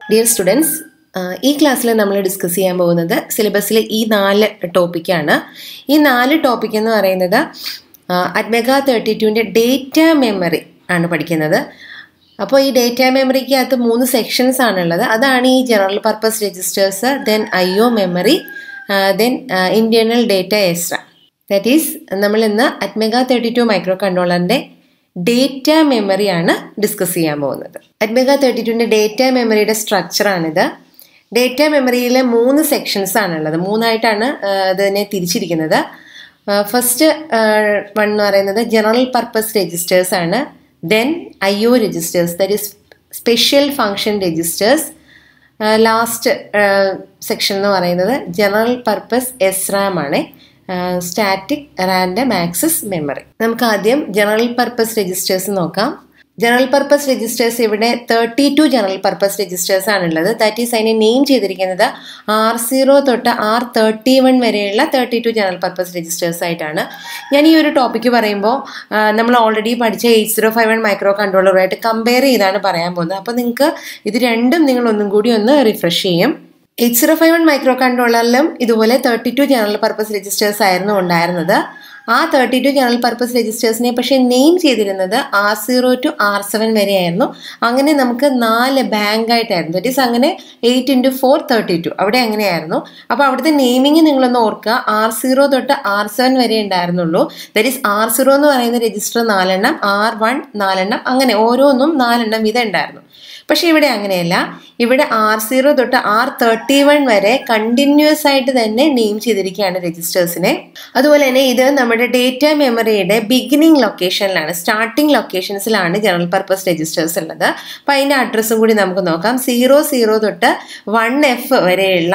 dear students ഈ ക്ലാസ്സിൽ നമ്മൾ ഡിസ്കസ് ചെയ്യാൻ പോകുന്നത് സിലബസിലെ ഈ നാല് ടോപ്പിക്കാണ് ഈ നാല് ടോപ്പിക് എന്ന് പറയുന്നത് അറ്റ്മെഗ തേർട്ടി ടുവിൻ്റെ ഡേറ്റ മെമ്മറി ആണ് പഠിക്കുന്നത് അപ്പോൾ ഈ ഡേറ്റ മെമ്മറിക്കകത്ത് മൂന്ന് സെക്ഷൻസ് ആണുള്ളത് അതാണ് ഈ general purpose registers then I O memory then internal data extra that is നമ്മൾ ഇന്ന് അറ്റ്മെഗ തേർട്ടി ടു മൈക്രോ കൺട്രോളറിൻ്റെ ഡേറ്റ മെമ്മറിയാണ് ഡിസ്കസ് ചെയ്യാൻ പോകുന്നത് അറ്റ്മെഗ തേർട്ടി ടുവിൻ്റെ ഡേറ്റ മെമ്മറിയുടെ സ്ട്രക്ചറാണിത് ഡേറ്റ മെമ്മറിയിലെ മൂന്ന് സെക്ഷൻസ് ആണുള്ളത് മൂന്നായിട്ടാണ് അതിനെ തിരിച്ചിരിക്കുന്നത് ഫസ്റ്റ് വൺ എന്ന് പറയുന്നത് ജനറൽ പർപ്പസ് രജിസ്റ്റേഴ്സ് ആണ് then I O registers that is special function registers last section എന്ന് പറയുന്നത് ജനറൽ പർപ്പസ് എസ് റാം ആണ് സ്റ്റാറ്റിക് റാൻഡം ആക്സസ് മെമ്മറി നമുക്ക് ആദ്യം ജനറൽ പർപ്പസ് രജിസ്റ്റേഴ്സ് നോക്കാം ജനറൽ പർപ്പസ് രജിസ്റ്റേഴ്സ് ഇവിടെ thirty two general purpose registers ആണുള്ളത് that is അതിനെ name ചെയ്തിരിക്കുന്നത് ആർ സീറോ തൊട്ട് ആർ തേർട്ടി വൺ വരെയുള്ള thirty two general purpose registers ആയിട്ടാണ് ഞാൻ ഈ ഒരു ടോപ്പിക്ക് പറയുമ്പോൾ നമ്മൾ ഓൾറെഡി പഠിച്ച eight zero five one micro കൺട്രോളറുമായിട്ട് കമ്പയർ ചെയ്താണ് പറയാൻ പോകുന്നത് അപ്പോൾ നിങ്ങൾക്ക് ഇത് രണ്ടും നിങ്ങൾ ഒന്നും കൂടി ഒന്ന് റിഫ്രഷ് ചെയ്യും eight zero five one micro കൺട്രോളറിലും ഇതുപോലെ thirty two general purpose registers ആയിരുന്നു ഉണ്ടായിരുന്നത് ആ തേർട്ടി ടു ജനറൽ പർപ്പസ് രജിസ്റ്റേഴ്സിനെ പക്ഷേ നെയിം ചെയ്തിരുന്നത് R zero to R seven വരെയായിരുന്നു അങ്ങനെ നമുക്ക് നാല് ബാങ്ക് ആയിട്ടായിരുന്നു ദറ്റ് ഈസ് അങ്ങനെ eight into four thirty two അവിടെ അങ്ങനെയായിരുന്നു അപ്പോൾ അവിടുത്തെ നെയിമിങ് നിങ്ങളൊന്ന് ഓർക്കുക ആർ സീറോ തൊട്ട് ആർ സെവൻ വരെ ഉണ്ടായിരുന്നുള്ളൂ ദറ്റ് ഈസ് ആർ സീറോ എന്ന് പറയുന്ന രജിസ്റ്റർ നാലെണ്ണം ആർ വൺ നാലെണ്ണം അങ്ങനെ ഓരോന്നും നാലെണ്ണം വീതം ഉണ്ടായിരുന്നു പക്ഷേ ഇവിടെ അങ്ങനെയല്ല ഇവിടെ ആർ സീറോ തൊട്ട് ആർ തേർട്ടി വൺ വരെ കണ്ടിന്യൂസ് ആയിട്ട് തന്നെ നെയിം ചെയ്തിരിക്കുകയാണ് രജിസ്റ്റേഴ്സിനെ അതുപോലെ തന്നെ ഇത് നമ്മുടെ ഡേറ്റ മെമ്മറിയുടെ ബിഗിനിങ് ലൊക്കേഷനിലാണ് സ്റ്റാർട്ടിംഗ് ലൊക്കേഷൻസിലാണ് ജനറൽ പർപ്പസ് രജിസ്റ്റേഴ്സ് ഉള്ളത് അപ്പോൾ അതിൻ്റെ അഡ്രസ്സും കൂടി നമുക്ക് നോക്കാം സീറോ സീറോ തൊട്ട് വൺ എഫ് വരെയുള്ള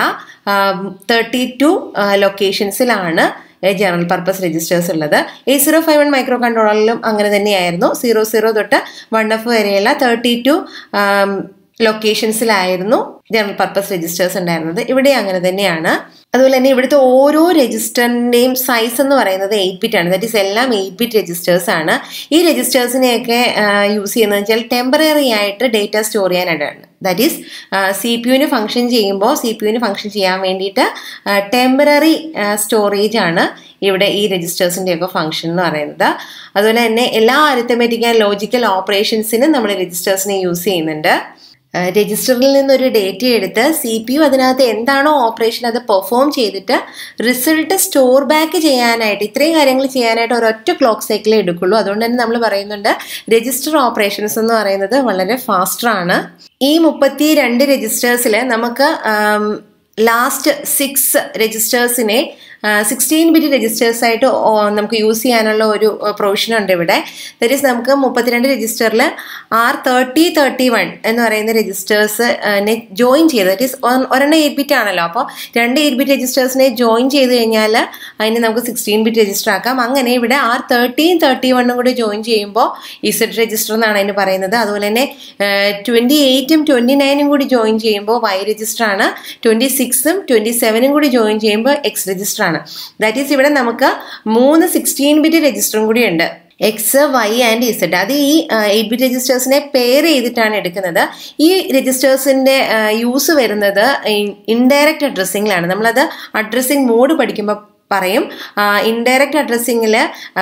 തേർട്ടി ടു ലൊക്കേഷൻസിലാണ് ജനറൽ പർപ്പസ് രജിസ്റ്റേഴ്സ് ഉള്ളത് A zero five one micro കൺട്രോളറിലും അങ്ങനെ തന്നെയായിരുന്നു സീറോ സീറോ തൊട്ട് വൺ എഫ് വരെയുള്ള തേർട്ടി ടു ലൊക്കേഷൻസിലായിരുന്നു ജനറൽ പർപ്പസ് രജിസ്റ്റേഴ്സ് ഉണ്ടായിരുന്നത് ഇവിടെ അങ്ങനെ തന്നെയാണ് അതുപോലെ തന്നെ ഇവിടുത്തെ ഓരോ രജിസ്റ്ററിൻ്റെയും സൈസ് എന്ന് പറയുന്നത് എയ്റ്റ് ബിറ്റ് ആണ് ദാറ്റ് ഈസ് എല്ലാം എയ്റ്റ് ബിറ്റ് രജിസ്റ്റേഴ്സ് ആണ് ഈ രജിസ്റ്റേഴ്സിനെയൊക്കെ യൂസ് ചെയ്യുന്നത് വെച്ചാൽ ടെമ്പററി ആയിട്ട് ഡേറ്റ സ്റ്റോർ ചെയ്യാനായിട്ടാണ് ദാറ്റ് ഈസ് സി പി യുവിന് ഫംഗ്ഷൻ ചെയ്യുമ്പോൾ സി പി യുവിന് ഫംഗ്ഷൻ ചെയ്യാൻ വേണ്ടിയിട്ട് ടെമ്പററി സ്റ്റോറേജ് ആണ് ഇവിടെ ഈ രജിസ്റ്റേഴ്സിൻ്റെയൊക്കെ ഫംഗ്ഷൻ എന്ന് പറയുന്നത് അതുപോലെ തന്നെ എല്ലാ അരിത്തമെറ്റിക് ആൻഡ് ലോജിക്കൽ ഓപ്പറേഷൻസിനും നമ്മൾ രജിസ്റ്റേഴ്സിനെ യൂസ് ചെയ്യുന്നുണ്ട് രജിസ്റ്ററിൽ നിന്നൊരു ഡേറ്റ എടുത്ത് സി പി യു അതിനകത്ത് എന്താണോ ഓപ്പറേഷൻ അത് പെർഫോം ചെയ്തിട്ട് റിസൾട്ട് സ്റ്റോർ ബാക്ക് ചെയ്യാനായിട്ട് ഇത്രയും കാര്യങ്ങൾ ചെയ്യാനായിട്ട് ഒരൊറ്റ ക്ലോക്ക് സൈക്കിളേ എടുക്കുള്ളൂ അതുകൊണ്ട് തന്നെ നമ്മൾ പറയുന്നുണ്ട് രജിസ്റ്റർ ഓപ്പറേഷൻസ് എന്ന് പറയുന്നത് വളരെ ഫാസ്റ്ററാണ് ഈ മുപ്പത്തി രണ്ട് രജിസ്റ്റേഴ്സിൽ നമുക്ക് ലാസ്റ്റ് സിക്സ് രജിസ്റ്റേഴ്സിനെ സിക്സ്റ്റീൻ ബിറ്റ് രജിസ്റ്റേഴ്സ് ആയിട്ട് നമുക്ക് യൂസ് ചെയ്യാനുള്ള ഒരു പ്രൊവിഷൻ ഉണ്ട് ഇവിടെ ദറ്റ് ഈസ് നമുക്ക് മുപ്പത്തിരണ്ട് രജിസ്റ്ററിൽ ആർ തേർട്ടി തേർട്ടി വൺ എന്ന് പറയുന്ന രജിസ്റ്റേഴ്സ് ജോയിൻ ചെയ്ത് ദറ്റ് ഈസ് ഒരെണ്ണം എയ്റ്റ് ബിറ്റ് ആണല്ലോ അപ്പോൾ രണ്ട് എയ്റ്റ് ബിറ്റ് രജിസ്റ്റേഴ്സിനെ ജോയിൻ ചെയ്ത് കഴിഞ്ഞാൽ അതിന് നമുക്ക് സിക്സ്റ്റീൻ ബിറ്റ് രജിസ്റ്റർ ആക്കാം അങ്ങനെ ഇവിടെ ആർ തേർട്ടിയും തേർട്ടി വണ്ണും കൂടി ജോയിൻ ചെയ്യുമ്പോൾ ഇസഡ് രജിസ്റ്റർ എന്നാണ് അതിന് പറയുന്നത് അതുപോലെ തന്നെ ട്വൻറ്റി എയ്റ്റും ട്വൻറ്റി നയനും കൂടി ജോയിൻ ചെയ്യുമ്പോൾ വൈ രജിസ്റ്റർ ആണ് ട്വൻറ്റി സിക്സും ട്വൻറ്റി സെവനും കൂടി ജോയിൻ ചെയ്യുമ്പോൾ എക്സ് രജിസ്റ്റർ ആണ് ദാറ്റ് ഈസ് ഇവിടെ നമുക്ക് മൂന്ന് സിക്സ്റ്റീൻ ബിറ്റ് രജിസ്റ്ററും കൂടി ഉണ്ട് എക്സ് വൈ ആൻഡ് ഇസഡ് അത് ഈ എയ്റ്റ് ബിറ്റ് രജിസ്റ്റേഴ്സിനെ പെയർ ചെയ്തിട്ടാണ് എടുക്കുന്നത് ഈ രജിസ്റ്റേഴ്സിൻ്റെ യൂസ് വരുന്നത് ഇൻഡയറക്റ്റ് അഡ്രസ്സിങ്ങിലാണ് നമ്മളത് അഡ്രസ്സിങ് മോഡ് പഠിക്കുമ്പോൾ പറയും ഇൻഡയറക്റ്റ് അഡ്രസ്സിങ്ങിൽ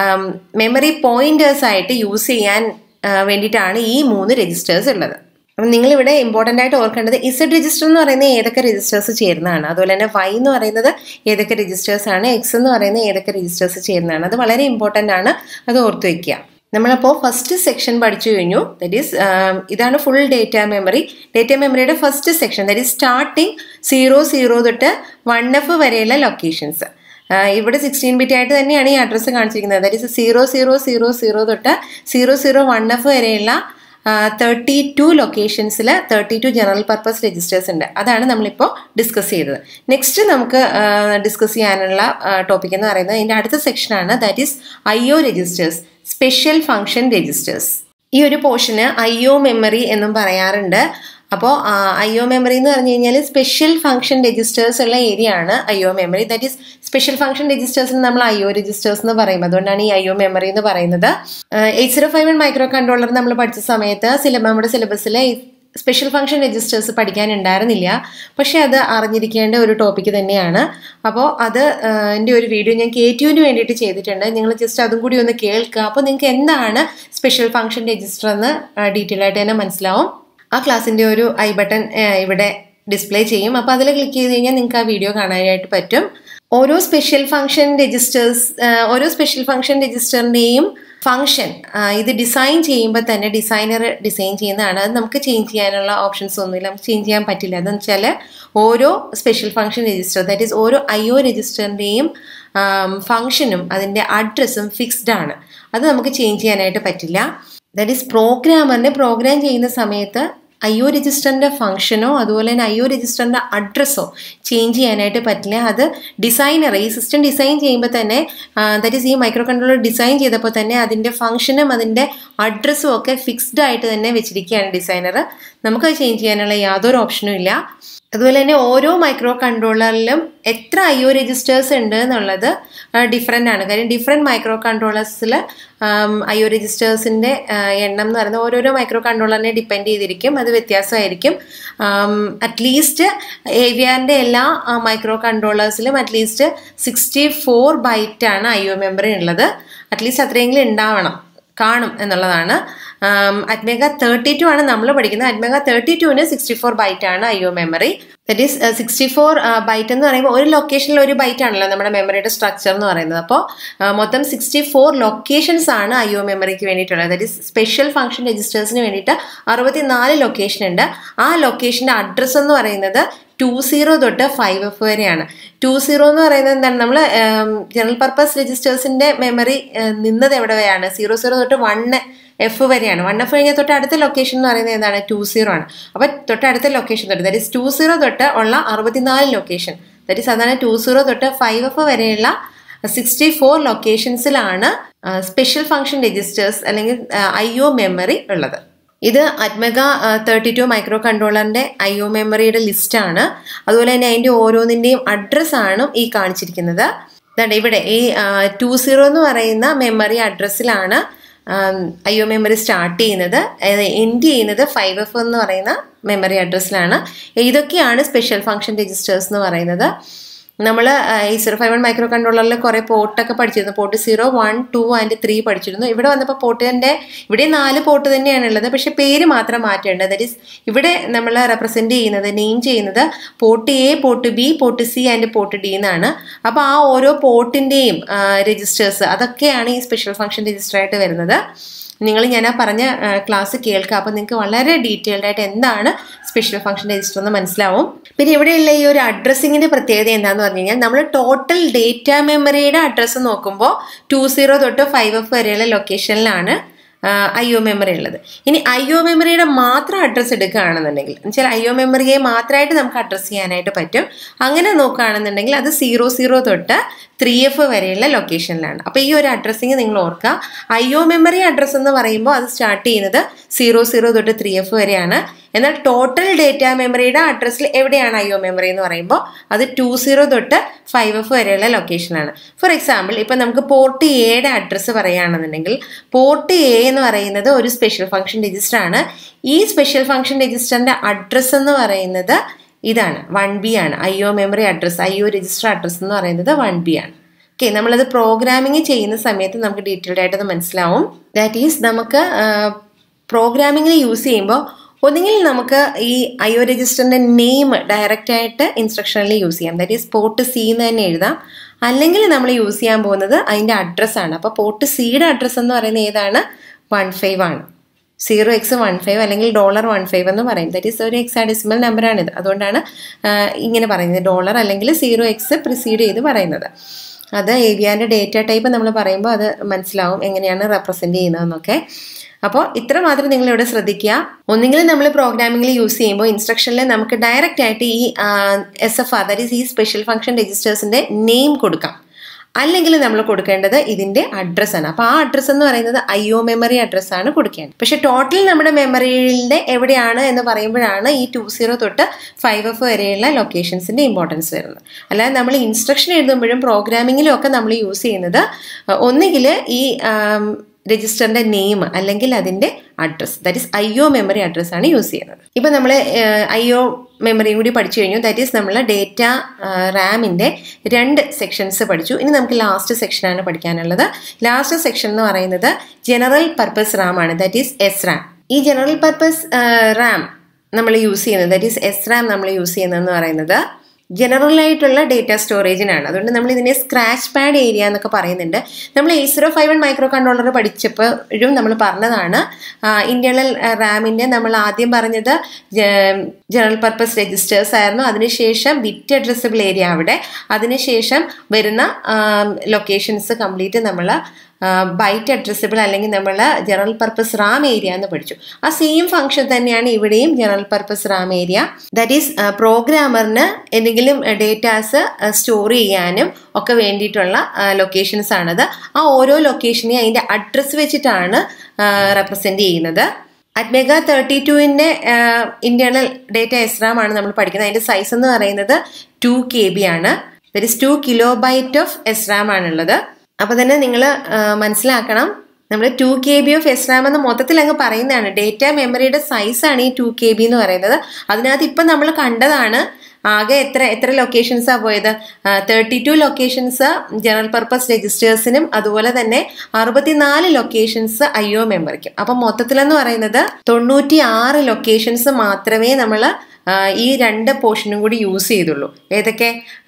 മെമ്മറി പോയിന്റേഴ്സ് ആയിട്ട് യൂസ് ചെയ്യാൻ വേണ്ടിയിട്ടാണ് ഈ മൂന്ന് രജിസ്റ്റേഴ്സ് ഉള്ളത് അപ്പം നിങ്ങളിവിടെ ഇമ്പോർട്ടൻ്റ് ആയിട്ട് ഓർക്കേണ്ടത് ഇസഡ് രജിസ്റ്റർ എന്ന് പറയുന്നത് ഏതൊക്കെ രജിസ്റ്റേഴ്സ് ചേരുന്നതാണ് അതുപോലെ തന്നെ വൈ എന്ന് പറയുന്നത് ഏതൊക്കെ രജിസ്റ്റേഴ്സ് ആണ് എക്സ് എന്ന് പറയുന്നത് ഏതൊക്കെ രജിസ്റ്റേഴ്സ് ചേരുന്നതാണ് അത് വളരെ ഇമ്പോർട്ടൻ്റ് ആണ് അത് ഓർത്ത് വയ്ക്കുക നമ്മളപ്പോൾ ഫസ്റ്റ് സെക്ഷൻ പഠിച്ചു കഴിഞ്ഞു ദറ്റ് ഈസ് ഇതാണ് ഫുൾ ഡേറ്റ മെമ്മറി ഡേറ്റ മെമ്മറിയുടെ first section that is starting zero zero തൊട്ട് വൺ എഫ് വരെയുള്ള ലൊക്കേഷൻസ് ഇവിടെ സിക്സ്റ്റീൻ ബിറ്റ് ആയിട്ട് തന്നെയാണ് ഈ അഡ്രസ്സ് കാണിച്ചിരിക്കുന്നത് that is zero zero zero zero തൊട്ട് സീറോ സീറോ വൺ എഫ് വരെയുള്ള തേർട്ടി ടു ലൊക്കേഷൻസിൽ thirty two general purpose registers ഉണ്ട് അതാണ് നമ്മളിപ്പോൾ ഡിസ്കസ് ചെയ്തത് നെക്സ്റ്റ് നമുക്ക് ഡിസ്കസ് ചെയ്യാനുള്ള ടോപ്പിക് എന്ന് പറയുന്നത് അതിൻ്റെ അടുത്ത സെക്ഷനാണ് that is I O registers special function registers ഈ ഒരു പോർഷന് ഐ ഒ മെമ്മറി എന്നും പറയാറുണ്ട് അപ്പോൾ ഐ ഒ മെമ്മറി എന്ന് പറഞ്ഞു കഴിഞ്ഞാൽ സ്പെഷ്യൽ ഫംഗ്ഷൻ രജിസ്റ്റേഴ്സ് ഉള്ള ഏരിയ ആണ് I O memory that is special function രജിസ്റ്റേഴ്സിന് നമ്മൾ ഐ ഒ രജിസ്റ്റേഴ്സ് എന്ന് പറയും അതുകൊണ്ടാണ് ഈ ഐ ഒ മെമ്മറി എന്ന് പറയുന്നത് eight zero five one micro controller നമ്മൾ പഠിച്ച സമയത്ത് സിലബ നമ്മുടെ സിലബസിൽ സ്പെഷ്യൽ ഫംഗ്ഷൻ രജിസ്റ്റേഴ്സ് പഠിക്കാനുണ്ടായിരുന്നില്ല പക്ഷേ അത് അറിഞ്ഞിരിക്കേണ്ട ഒരു ടോപ്പിക്ക് തന്നെയാണ് അപ്പോൾ അത് എൻ്റെ ഒരു വീഡിയോ ഞാൻ കെ ടുവിന് വേണ്ടിയിട്ട് ചെയ്തിട്ടുണ്ട് നിങ്ങൾ ജസ്റ്റ് അതും കൂടി ഒന്ന് കേൾക്കുക അപ്പോൾ നിങ്ങൾക്ക് എന്താണ് സ്പെഷ്യൽ ഫംഗ്ഷൻ രജിസ്റ്റർ എന്ന് ഡീറ്റെയിൽ ആയിട്ട് തന്നെ മനസ്സിലാവും ആ ക്ലാസ്സിൻ്റെ ഒരു ഐ ബട്ടൺ ഇവിടെ ഡിസ്പ്ലേ ചെയ്യും അപ്പോൾ അതിൽ ക്ലിക്ക് ചെയ്ത് കഴിഞ്ഞാൽ നിങ്ങൾക്ക് ആ വീഡിയോ കാണാനായിട്ട് പറ്റും ഓരോ സ്പെഷ്യൽ ഫംഗ്ഷൻ രജിസ്റ്റേഴ്സ് ഓരോ സ്പെഷ്യൽ ഫംഗ്ഷൻ രജിസ്റ്ററിൻ്റെയും ഫംഗ്ഷൻ ഇത് ഡിസൈൻ ചെയ്യുമ്പോൾ തന്നെ ഡിസൈനർ ഡിസൈൻ ചെയ്യുന്നതാണ് അത് നമുക്ക് ചേഞ്ച് ചെയ്യാനുള്ള ഓപ്ഷൻസ് ഒന്നുമില്ല നമുക്ക് ചേഞ്ച് ചെയ്യാൻ പറ്റില്ല അതെന്ന് വെച്ചാൽ ഓരോ special function register that is ഓരോ ഐ ഒ രജിസ്റ്ററിൻ്റെയും ഫംഗ്ഷനും അതിൻ്റെ അഡ്രസ്സും ഫിക്സ്ഡ് ആണ് അത് നമുക്ക് ചേഞ്ച് ചെയ്യാനായിട്ട് പറ്റില്ല ദാറ്റ് ഈസ് പ്രോഗ്രാമറിനെ പ്രോഗ്രാം ചെയ്യുന്ന സമയത്ത് ഐ ഒ രജിസ്റ്ററിൻ്റെ ഫംഗ്ഷനോ അതുപോലെ തന്നെ ഐ ഒ രജിസ്റ്ററിൻ്റെ അഡ്രസ്സോ ചേഞ്ച് ചെയ്യാനായിട്ട് പറ്റില്ല അത് ഡിസൈനർ ഈ സിസ്റ്റം ഡിസൈൻ ചെയ്യുമ്പോൾ തന്നെ ദാറ്റ് ഈസ് ഈ മൈക്രോ കൺട്രോളർ ഡിസൈൻ ചെയ്തപ്പോൾ തന്നെ അതിൻ്റെ ഫംഗ്ഷനും അതിൻ്റെ അഡ്രസ്സും ഒക്കെ ഫിക്സ്ഡ് ആയിട്ട് തന്നെ വെച്ചിരിക്കുകയാണ് ഡിസൈനർ നമുക്കത് ചേഞ്ച് ചെയ്യാനുള്ള യാതൊരു ഓപ്ഷനും ഇല്ല അതുപോലെ തന്നെ ഓരോ മൈക്രോ കൺട്രോളറിലും എത്ര ഐ ഒ രജിസ്റ്റേഴ്സ് ഉണ്ട് എന്നുള്ളത് ഡിഫറെൻ്റ് ആണ് കാര്യം ഡിഫറെൻറ്റ് മൈക്രോ കൺട്രോളേഴ്സിൽ ഐ ഒ രജിസ്റ്റേഴ്സിൻ്റെ എണ്ണം എന്ന് പറയുന്നത് ഓരോരോ മൈക്രോ കൺട്രോളറിനെ ഡിപ്പെൻഡ് ചെയ്തിരിക്കും അത് വ്യത്യാസമായിരിക്കും അറ്റ്ലീസ്റ്റ് ഏവിയാറിൻ്റെ എല്ലാ മൈക്രോ കൺട്രോളേഴ്സിലും അറ്റ്ലീസ്റ്റ് സിക്സ്റ്റി ഫോർ ബൈറ്റാണ് ഐ ഒ മെമ്മറി ഉള്ളത് അറ്റ്ലീസ്റ്റ് അത്രയെങ്കിലും ഉണ്ടാവണം കാണും എന്നുള്ളതാണ് അറ്റ്മേഗ തേർട്ടി ടു ആണ് നമ്മൾ പഠിക്കുന്നത് അറ്റ്മേഗ തേർട്ടി ടുവിന് സിക്സ്റ്റി ഫോർ ബൈറ്റ് ആണ് I O memory that is sixty four byte എന്ന് പറയുമ്പോൾ ഒരു ലൊക്കേഷനിൽ ഒരു ബൈറ്റ് ആണല്ലോ നമ്മുടെ മെമ്മറിയുടെ സ്ട്രക്ചർ എന്ന് പറയുന്നത് അപ്പോൾ മൊത്തം സിക്സ്റ്റി ഫോർ ലൊക്കേഷൻസ് ആണ് ഐ ഒ മെമ്മറിക്ക് വേണ്ടിയിട്ടുള്ളത് ദറ്റ് ഈസ് സ്പെഷ്യൽ ഫംഗ്ഷൻ രജിസ്റ്റേഴ്സിന് വേണ്ടിയിട്ട് അറുപത്തിനാല് ലൊക്കേഷൻ ഉണ്ട് ആ ലൊക്കേഷൻ്റെ അഡ്രസ്സ് എന്ന് പറയുന്നത് ടു സീറോ തൊട്ട് ഫൈവ് എഫ് വരെയാണ് ടു സീറോ എന്ന് പറയുന്നത് എന്താണ് നമ്മൾ ജനറൽ പർപ്പസ് രജിസ്റ്റേഴ്സിൻ്റെ മെമ്മറി നിന്നത് എവിടെയാണ് സീറോ സീറോ തൊട്ട് വണ്ണ് എഫ് വരെയാണ് വൺ എഫ് കഴിഞ്ഞാൽ തൊട്ട് അടുത്ത ലൊക്കേഷൻ എന്ന് പറയുന്നത് എന്താണ് ടു സീറോ ആണ് അപ്പോൾ തൊട്ട് അടുത്ത ലൊക്കേഷൻ തൊട്ട് ദാറ്റ് ഇസ് ടു സീറോ തൊട്ട് ഉള്ള അറുപത്തിനാല് ലൊക്കേഷൻ ദാറ്റ് ഇസ് സാധാരണ ടു സീറോ തൊട്ട് ഫൈവ് എഫ് വരെയുള്ള സിക്സ്റ്റി ഫോർ ലൊക്കേഷൻസിലാണ് സ്പെഷ്യൽ ഫംഗ്ഷൻ രജിസ്റ്റേഴ്സ് അല്ലെങ്കിൽ ഐ ഒ മെമ്മറി ഉള്ളത് ഇത് അറ്റ്മെഗ തേർട്ടി ടു മൈക്രോ കൺട്രോളറിൻ്റെ ഐ ഒ മെമ്മറിയുടെ ലിസ്റ്റാണ് അതുപോലെ തന്നെ അതിൻ്റെ ഓരോന്നിൻ്റെയും അഡ്രസ്സാണ് ഈ കാണിച്ചിരിക്കുന്നത് ഇതാണ് ഇവിടെ ഈ ടു സീറോ എന്ന് പറയുന്ന മെമ്മറി അഡ്രസ്സിലാണ് ഐ ഒ മെമ്മറി സ്റ്റാർട്ട് ചെയ്യുന്നത് എൻഡ് ചെയ്യുന്നത് ഫൈവ് എഫ് എന്ന് പറയുന്ന മെമ്മറി അഡ്രസ്സിലാണ് ഇതൊക്കെയാണ് സ്പെഷ്യൽ ഫംഗ്ഷൻ രജിസ്റ്റേഴ്സ് എന്ന് പറയുന്നത് നമ്മൾ ഈ സീറോ ഫൈവ് വൺ മൈക്രോ കൺട്രോളറിൽ കുറേ പോർട്ടൊക്കെ പഠിച്ചിരുന്നു port zero one two and three പഠിച്ചിരുന്നു ഇവിടെ വന്നപ്പോൾ പോർട്ടിൻ്റെ ഇവിടെ നാല് പോർട്ട് തന്നെയാണ് ഉള്ളത് പക്ഷേ പേര് മാത്രം മാറ്റേണ്ടത് ദറ്റ് ഈസ് ഇവിടെ നമ്മൾ റെപ്രസെൻറ്റ് ചെയ്യുന്നത് നെയിം ചെയ്യുന്നത് port A port B port C and port D എന്നാണ് അപ്പോൾ ആ ഓരോ പോർട്ടിൻ്റെയും രജിസ്റ്റേഴ്സ് അതൊക്കെയാണ് ഈ സ്പെഷ്യൽ ഫംഗ്ഷൻ രജിസ്റ്റർ ആയിട്ട് വരുന്നത് നിങ്ങൾ ഞാൻ ആ പറഞ്ഞ ക്ലാസ് കേൾക്കുക അപ്പോൾ നിങ്ങൾക്ക് വളരെ ഡീറ്റെയിൽഡ് ആയിട്ട് എന്താണ് സ്പെഷ്യൽ ഫംഗ്ഷൻ രജിസ്റ്റർ എന്ന് മനസ്സിലാവും പിന്നെ ഇവിടെയുള്ള ഈ ഒരു അഡ്രസ്സിങ്ങിൻ്റെ പ്രത്യേകത എന്താണെന്ന് പറഞ്ഞു കഴിഞ്ഞാൽ നമ്മൾ ടോട്ടൽ ഡേറ്റ മെമ്മറിയുടെ അഡ്രസ്സ് നോക്കുമ്പോൾ ടു സീറോ തൊട്ട് ഫൈവ് എഫ് വരെയുള്ള ലൊക്കേഷനിലാണ് ഐ ഒ മെമ്മറി ഉള്ളത് ഇനി ഐ ഒ മെമ്മറിയുടെ മാത്രം അഡ്രസ്സ് എടുക്കുകയാണെന്നുണ്ടെങ്കിൽ എന്നുവെച്ചാൽ ഐ ഒ മെമ്മറിയെ മാത്രമായിട്ട് നമുക്ക് അഡ്രസ്സ് ചെയ്യാനായിട്ട് പറ്റും അങ്ങനെ നോക്കുകയാണെന്നുണ്ടെങ്കിൽ അത് സീറോ സീറോ തൊട്ട് ത്രീ എഫ് വരെയുള്ള ലൊക്കേഷനിലാണ് അപ്പോൾ ഈ ഒരു അഡ്രസ്സിങ് നിങ്ങൾ ഓർക്കുക ഐ ഒ മെമ്മറി അഡ്രസ്സ് എന്ന് പറയുമ്പോൾ അത് സ്റ്റാർട്ട് ചെയ്യുന്നത് സീറോ സീറോ തൊട്ട് ത്രീ എഫ് വരെയാണ് എന്നാൽ ടോട്ടൽ ഡേറ്റ മെമ്മറിയുടെ അഡ്രസ്സിൽ എവിടെയാണ് ഐ ഒ മെമ്മറി എന്ന് പറയുമ്പോൾ അത് ടു സീറോ തൊട്ട് ഫൈവ് എഫ് വരെയുള്ള ലൊക്കേഷനാണ് ഫോർ എക്സാമ്പിൾ ഇപ്പം നമുക്ക് പോർട്ട് എയുടെ അഡ്രസ്സ് പറയുകയാണെന്നുണ്ടെങ്കിൽ പോർട്ട് എ എന്ന് പറയുന്നത് ഒരു സ്പെഷ്യൽ ഫംഗ്ഷൻ രജിസ്റ്റർ ആണ് ഈ സ്പെഷ്യൽ ഫംഗ്ഷൻ രജിസ്റ്ററിൻ്റെ അഡ്രസ്സ് എന്ന് പറയുന്നത് ഇതാണ് വൺ ബി ആണ് I O memory address I O register address എന്ന് പറയുന്നത് വൺ ബി ആണ് ഓക്കെ നമ്മളത് പ്രോഗ്രാമിംഗ് ചെയ്യുന്ന സമയത്ത് നമുക്ക് ഡീറ്റെയിൽഡ് ആയിട്ട് അത് മനസ്സിലാവും ദാറ്റ് ഈസ് നമുക്ക് പ്രോഗ്രാമിങ്ങിൽ യൂസ് ചെയ്യുമ്പോൾ ഒന്നുകിൽ നമുക്ക് ഈ ഐ ഒ രജിസ്റ്ററിൻ്റെ നെയിം ഡയറക്റ്റ് ആയിട്ട് ഇൻസ്ട്രക്ഷനിൽ യൂസ് ചെയ്യാം ദാറ്റ് ഈസ് പോർട്ട് സി എന്ന് തന്നെ എഴുതാം അല്ലെങ്കിൽ നമ്മൾ യൂസ് ചെയ്യാൻ പോകുന്നത് അതിൻ്റെ അഡ്രസ്സാണ് അപ്പോൾ പോർട്ട് സിയുടെ അഡ്രസ്സ് എന്ന് പറയുന്നത് ഏതാണ് വൺ ഫൈവ് ആണ് സീറോ എക്സ് വൺ ഫൈവ് അല്ലെങ്കിൽ ഡോളർ വൺ ഫൈവ് എന്ന് പറയും ദറ്റ് ഈസ് ഒരു എക്സാഡിസിമൽ നമ്പറാണിത് അതുകൊണ്ടാണ് ഇങ്ങനെ പറയുന്നത് ഡോളർ അല്ലെങ്കിൽ സീറോ എക്സ് പ്രിസീഡ് ചെയ്ത് പറയുന്നത് അത് ഏവിയാൻ്റെ ഡേറ്റ ടൈപ്പ് നമ്മൾ പറയുമ്പോൾ അത് മനസ്സിലാവും എങ്ങനെയാണ് റെപ്രസെൻറ്റ് ചെയ്യുന്നതെന്നൊക്കെ അപ്പോൾ ഇത്ര മാത്രം നിങ്ങൾ ഇവിടെ ശ്രദ്ധിക്കുക ഒന്നുകിൽ നമ്മൾ പ്രോഗ്രാമിംഗിൽ യൂസ് ചെയ്യുമ്പോൾ ഇൻസ്ട്രക്ഷനിൽ നമുക്ക് ഡയറക്റ്റ് ആയിട്ട് ഈ S F R that is ഈ സ്പെഷ്യൽ ഫംഗ്ഷൻ രജിസ്റ്റേഴ്സിൻ്റെ നെയിം കൊടുക്കാം അല്ലെങ്കിൽ നമ്മൾ കൊടുക്കേണ്ടത് ഇതിന്റെ അഡ്രസ്സാണ് അപ്പോൾ ആ അഡ്രസ്സ് എന്ന് പറയുന്നത് ഐ ഒ മെമ്മറി അഡ്രസ്സാണ് കൊടുക്കേണ്ടത് പക്ഷെ ടോട്ടൽ നമ്മുടെ മെമ്മറിയുടെ എവിടെയാണ് എന്ന് പറയുമ്പോഴാണ് ഈ ടു സീറോ തൊട്ട് ഫൈവ് എഫ് വരെയുള്ള ലൊക്കേഷൻസിന്റെ ഇമ്പോർട്ടൻസ് വരുന്നത് അല്ലാതെ നമ്മൾ ഇൻസ്ട്രക്ഷൻ എഴുതുമ്പോഴും പ്രോഗ്രാമിങ്ങിലും ഒക്കെ നമ്മൾ യൂസ് ചെയ്യുന്നത് ഒന്നുകിൽ ഈ രജിസ്റ്ററിന്റെ നെയിം അല്ലെങ്കിൽ അതിന്റെ address that is I O memory address ആണ് യൂസ് ചെയ്യുന്നത് ഇപ്പൊ നമ്മൾ ഐ ഒ മെമ്മറിയും കൂടി പഠിച്ചു കഴിഞ്ഞു ദാറ്റ് ഈസ് നമ്മൾ ഡേറ്റ റാമിന്റെ രണ്ട് സെക്ഷൻസ് പഠിച്ചു ഇനി നമുക്ക് ലാസ്റ്റ് സെക്ഷനാണ് പഠിക്കാനുള്ളത് ലാസ്റ്റ് സെക്ഷൻ എന്ന് പറയുന്നത് ജനറൽ പർപ്പസ് റാം ആണ് ദാറ്റ് ഈസ് എസ് റാം ഈ ജനറൽ പർപ്പസ് റാം നമ്മൾ യൂസ് ചെയ്യുന്നത് ദാറ്റ് ഈസ് എസ് റാം നമ്മൾ യൂസ് ചെയ്യുന്നതെന്ന് പറയുന്നത് ജനറൽ ആയിട്ടുള്ള ഡേറ്റ സ്റ്റോറേജിനാണ് അതുകൊണ്ട് നമ്മൾ ഇതിനെ സ്ക്രാച്ച് പാഡ് ഏരിയ എന്നൊക്കെ പറയുന്നുണ്ട് നമ്മൾ eight zero five one micro microcontroller പഠിച്ചപ്പോഴും നമ്മൾ പറഞ്ഞതാണ് ഇന്റേണൽ റാമിൻ്റെ നമ്മൾ ആദ്യം പറഞ്ഞത് ജനറൽ പർപ്പസ് രജിസ്റ്റേഴ്സ് ആയിരുന്നു അതിനുശേഷം ബിറ്റ് അഡ്രസ്സബിൾ ഏരിയ അവിടെ അതിനുശേഷം വരുന്ന ലൊക്കേഷൻസ് കംപ്ലീറ്റ് നമ്മൾ ബൈറ്റ് അഡ്രസ്സബിൾ അല്ലെങ്കിൽ നമ്മൾ ജനറൽ പർപ്പസ് റാം ഏരിയ എന്ന് പഠിച്ചു ആ സെയിം ഫംഗ്ഷൻ തന്നെയാണ് ഇവിടെയും general purpose RAM area that is പ്രോഗ്രാമറിന് എന്തെങ്കിലും ഡേറ്റാസ് സ്റ്റോർ ചെയ്യാനും ഒക്കെ വേണ്ടിയിട്ടുള്ള ലൊക്കേഷൻസ് ആണത് ആ ഓരോ ലൊക്കേഷനെ അതിൻ്റെ അഡ്രസ്സ് വെച്ചിട്ടാണ് റെപ്രസെൻറ്റ് ചെയ്യുന്നത് അറ്റ്മെഗ തേർട്ടി ടുവിൻ്റെ ഇന്റേണൽ ഡേറ്റ എസ്റാം ആണ് നമ്മൾ പഠിക്കുന്നത് അതിൻ്റെ സൈസ് എന്ന് പറയുന്നത് ടു കെ ബി ആണ് that is two kilobyte of SRAM ആണുള്ളത് അപ്പോൾ തന്നെ നിങ്ങൾ മനസ്സിലാക്കണം നമ്മൾ two K B of S RAM എന്ന് മൊത്തത്തിൽ അങ്ങ് പറയുന്നതാണ് ഡേറ്റ മെമ്മറിയുടെ സൈസാണ് ഈ ടു കെ ബി എന്ന് പറയുന്നത് അതിനകത്ത് ഇപ്പം നമ്മൾ കണ്ടതാണ് ആകെ എത്ര എത്ര ലൊക്കേഷൻസാണ് പോയത് thirty two locations general purpose രജിസ്റ്റേഴ്സിനും അതുപോലെ തന്നെ അറുപത്തിനാല് ലൊക്കേഷൻസ് ഐ ഒ മെമ്മറിക്കും അപ്പം മൊത്തത്തിലെന്ന് പറയുന്നത് തൊണ്ണൂറ്റി ആറ് ലൊക്കേഷൻസ് മാത്രമേ നമ്മൾ ഈ രണ്ട് പോർഷനും കൂടി യൂസ് ചെയ്തുള്ളൂ ഏതൊക്കെ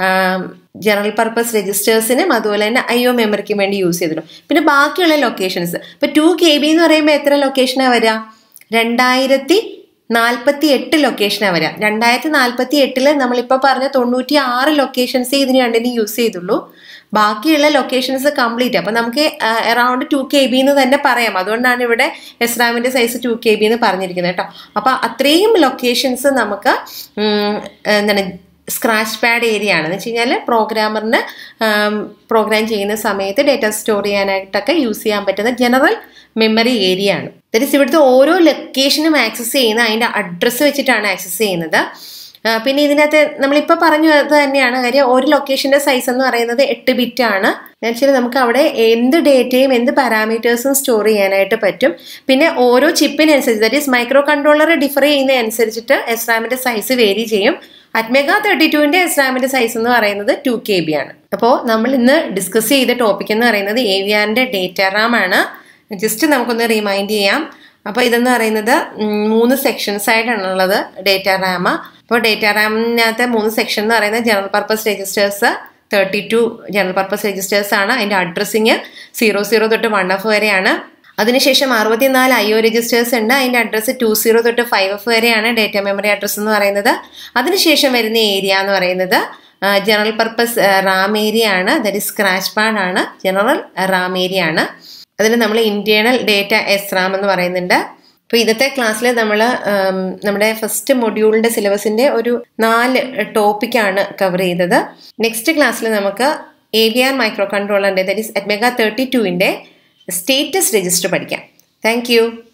ജനറൽ പർപ്പസ് രജിസ്റ്റേഴ്സിനും അതുപോലെ തന്നെ ഐ ഒ മെമ്മറിക്കും വേണ്ടി യൂസ് ചെയ്തിട്ടുള്ളൂ പിന്നെ ബാക്കിയുള്ള ലൊക്കേഷൻസ് ഇപ്പം ടു കെ ബി എന്ന് പറയുമ്പോൾ എത്ര ലൊക്കേഷനാണ് വരിക രണ്ടായിരത്തി നാൽപ്പത്തി എട്ട് ലൊക്കേഷനാണ് വരിക രണ്ടായിരത്തി നാൽപ്പത്തി എട്ടില് നമ്മളിപ്പോൾ പറഞ്ഞ തൊണ്ണൂറ്റി ആറ് ലൊക്കേഷൻസ് ഇതിന് രണ്ടിനും യൂസ് ചെയ്തുള്ളൂ ബാക്കിയുള്ള ലൊക്കേഷൻസ് കംപ്ലീറ്റ് അപ്പം നമുക്ക് അറൗണ്ട് ടു കെ ബി എന്ന് തന്നെ പറയാം അതുകൊണ്ടാണ് ഇവിടെ എസ്റാമിൻ്റെ സൈസ് ടു കെ ബി എന്ന് പറഞ്ഞിരിക്കുന്നത് കേട്ടോ അപ്പം അത്രയും ലൊക്കേഷൻസ് നമുക്ക് എന്താണ് സ്ക്രാച്ച് പാഡ് ഏരിയ ആണ് എന്ന് വെച്ച് കഴിഞ്ഞാൽ പ്രോഗ്രാമറിന് പ്രോഗ്രാം ചെയ്യുന്ന സമയത്ത് ഡേറ്റ സ്റ്റോർ ചെയ്യാനായിട്ടൊക്കെ യൂസ് ചെയ്യാൻ പറ്റുന്ന ജനറൽ മെമ്മറി ഏരിയ ആണ് ദറ്റ് ഇവിടുത്തെ ഓരോ ലൊക്കേഷനും ആക്സസ് ചെയ്യുന്ന അതിൻ്റെ അഡ്രസ്സ് വെച്ചിട്ടാണ് ആക്സസ് ചെയ്യുന്നത് പിന്നെ ഇതിനകത്ത് നമ്മളിപ്പോൾ പറഞ്ഞു അത് തന്നെയാണ് കാര്യം ഒരു ലൊക്കേഷൻ്റെ സൈസ് എന്ന് പറയുന്നത് എട്ട് ബിറ്റ് ആണ് വെച്ചാൽ നമുക്ക് അവിടെ എന്ത് ഡേറ്റയും എന്ത് പാരാമീറ്റേഴ്സും സ്റ്റോർ ചെയ്യാനായിട്ട് പറ്റും പിന്നെ ഓരോ ചിപ്പിനനുസരിച്ച് that is microcontroller differ ചെയ്യുന്ന അനുസരിച്ചിട്ട് എസ് റാമിൻ്റെ സൈസ് വേരി ചെയ്യും അറ്റ്മെഗ തേർട്ടി ടുവിൻ്റെ എസ് റാമിൻ്റെ സൈസ് എന്ന് പറയുന്നത് ടു കെ ബി ആണ് അപ്പോൾ നമ്മൾ ഇന്ന് ഡിസ്കസ് ചെയ്ത ടോപ്പിക് എന്ന് പറയുന്നത് എ വി ആറിൻ്റെ ഡേറ്റ റാം ആണ് ജസ്റ്റ് നമുക്കൊന്ന് റിമൈൻഡ് ചെയ്യാം അപ്പോൾ ഇതെന്ന് പറയുന്നത് മൂന്ന് സെക്ഷൻസ് ആയിട്ടാണുള്ളത് ഡേറ്റ റാം അപ്പോൾ ഡേറ്റ റാമിനകത്ത് മൂന്ന് സെക്ഷൻ എന്ന് പറയുന്നത് general purpose registers thirty two general purpose registers ആണ് അതിൻ്റെ അഡ്രസ്സിങ് സീറോ സീറോ തൊട്ട് വൺ എഫ് വരെയാണ് അതിനുശേഷം അറുപത്തിനാല് ഐ ഒ രജിസ്റ്റേഴ്സ് ഉണ്ട് അതിൻ്റെ അഡ്രസ്സ് ടു സീറോ തൊട്ട് ഫൈവ് എഫ് വരെയാണ് ഡേറ്റ മെമ്മറി അഡ്രസ്സ് എന്ന് പറയുന്നത് അതിനുശേഷം വരുന്ന ഏരിയ എന്ന് പറയുന്നത് ജനറൽ പർപ്പസ് റാം ഏരിയ ആണ് ദറ്റ് ഇസ് സ്ക്രാച്ച് പാഡ് ആണ് ജനറൽ റാം ഏരിയ ആണ് അതിന് നമ്മൾ ഇന്റേണൽ ഡേറ്റ എസ് റാം എന്ന് പറയുന്നുണ്ട് അപ്പോൾ ഇന്നത്തെ ക്ലാസ്സിൽ നമ്മൾ നമ്മുടെ ഫസ്റ്റ് മൊഡ്യൂളിൻ്റെ സിലബസിൻ്റെ ഒരു നാല് ടോപ്പിക്കാണ് കവർ ചെയ്തത് നെക്സ്റ്റ് ക്ലാസ്സിൽ നമുക്ക് എ വി ആർ മൈക്രോ കൺട്രോളറിൻ്റെ ദറ്റ് ഇസ് അറ്റ്മെഗ തേർട്ടി ടുവിൻ്റെ സ്റ്റേറ്റസ് രജിസ്റ്റർ പഠിക്കാം താങ്ക്